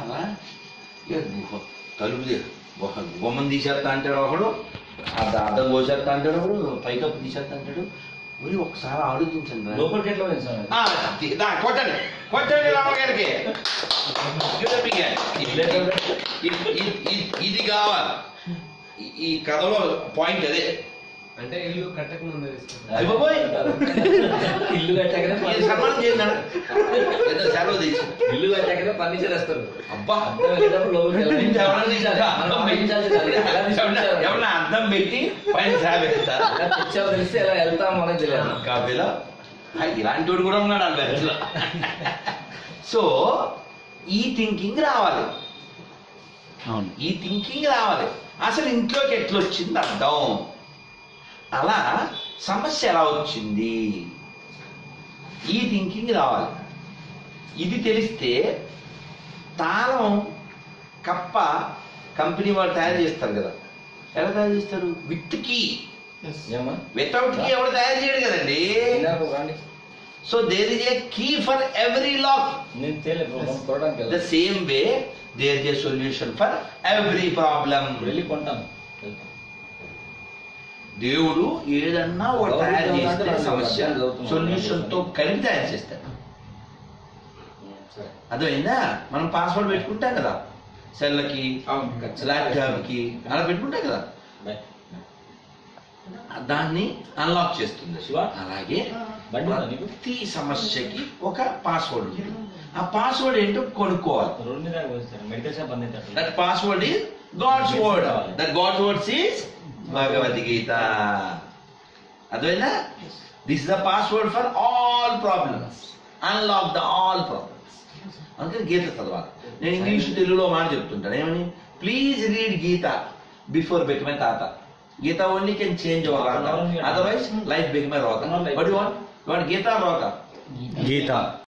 అలా ఇక గు- తలుపు తీ- ఒక గుమ్మం తీసేస్తా అంటాడు ఒకడు అద్ద అద్దం కోసేస్తా అంటాడు ఒకడు పైకప్పు తీసేస్తా అంటాడు మరి ఒకసారి ఆలోచించండి రా. లోపలికి ఎట్లా పోయింది సార్ ఆ, ది- దా, కొట్టండి కొట్టండి రామ గారికి Give the big hand. ఇది- ఇది- ఇది- ఇది- ఇది కావాలి ఈ- ఈ కథలో పాయింట్ అదే అంటే ఇల్లు కట్టక ముందే తీసుకుంటారు అయ్య బాబోయ్. ఇల్లు కట్టాకనే ఇది సన్మానం చేయండి అన్న. ఏదో సెలవు తెచ్చి ఇల్లు కట్టాకనే ఫర్నిచర్ వేస్తారు అబ్బా అద్దం వెళ్ళేటప్పుడు లోపలికి వెళ్ళాలి. ఎవరన్నా ఇంకా మనం ఆలోచించాల్సింది అది. ఎలా తీసుకొచ్చారు? ఎవరన్నా అర్థం పెట్టి పైన సాబ్ వేస్తారు ఎలా తెచ్చామో తెలిస్తే ఎలా వెళ్తామో అనేది తెలియదు కాపీలో ఇలాంటి వాడు కూడా ఉన్నాడు ఆ బ్యాచ్లో సో ఈ థింకింగ్ రావాలి అవును ఈ థింకింగ్ రావాలి అసలు ఇంట్లోకి ఎట్లా వచ్చింది అర్థం అలా సమస్య ఎలా వచ్చింది ఈ థింకింగ్ రావాలి ఇది తెలిస్తే తాళం కప్ప కంపెనీ వాళ్ళు తయారు చేస్తారు కదా ఎలా తయారు చేస్తారు విత్ కీ ఏమా వితౌట్ కీ ఎవరు తయారు చేయడు కదండి ఇందాక రండి so there is a key for every lock నేను తెలియదు చూడడానికి ద వెళ్ళాలి. Same way there is a solution for every problem వెళ్ళి కొంటాను వెళ్తాం. దేవుడు ఏదన్నా ఒకటి తయారు చేస్తే గౌరవం సమస్య గౌరవం సొల్యూషన్ తో కలిపి తయారు చేస్తాడు సరే అర్థమైందా మనం పాస్వర్డ్ పెట్టుకుంటాం కదా సెల్లకి ల్యాప్టాప్ కి అలా పెట్టుకుంటాం కదా బాయ్ దాన్ని అన్లాక్ చేస్తుంది శివ? అలాగే బండి ఉందా నీకు? ప్రతి సమస్యకి ఒక పాస్వర్డ్ ఉంది ఆ పాస్వర్డ్ ఏంటో కొనుక్కోవాలి రోడ్ మీద పోయిస్తారు మెడికల్ షాప్ అందించారు That password is God's word. That God's word is Bhagavad Gita. అర్థమైందా this is the password for all problems unlock the all problems అందుకని గీత చదవాలి నేను ఇంగ్లీష్ తెలుగులో మాట చెప్తుంటాను ఏమని please read Gita before become తాత Gita only can change our otherwise life become రోత but you want you want Gita రోత గీత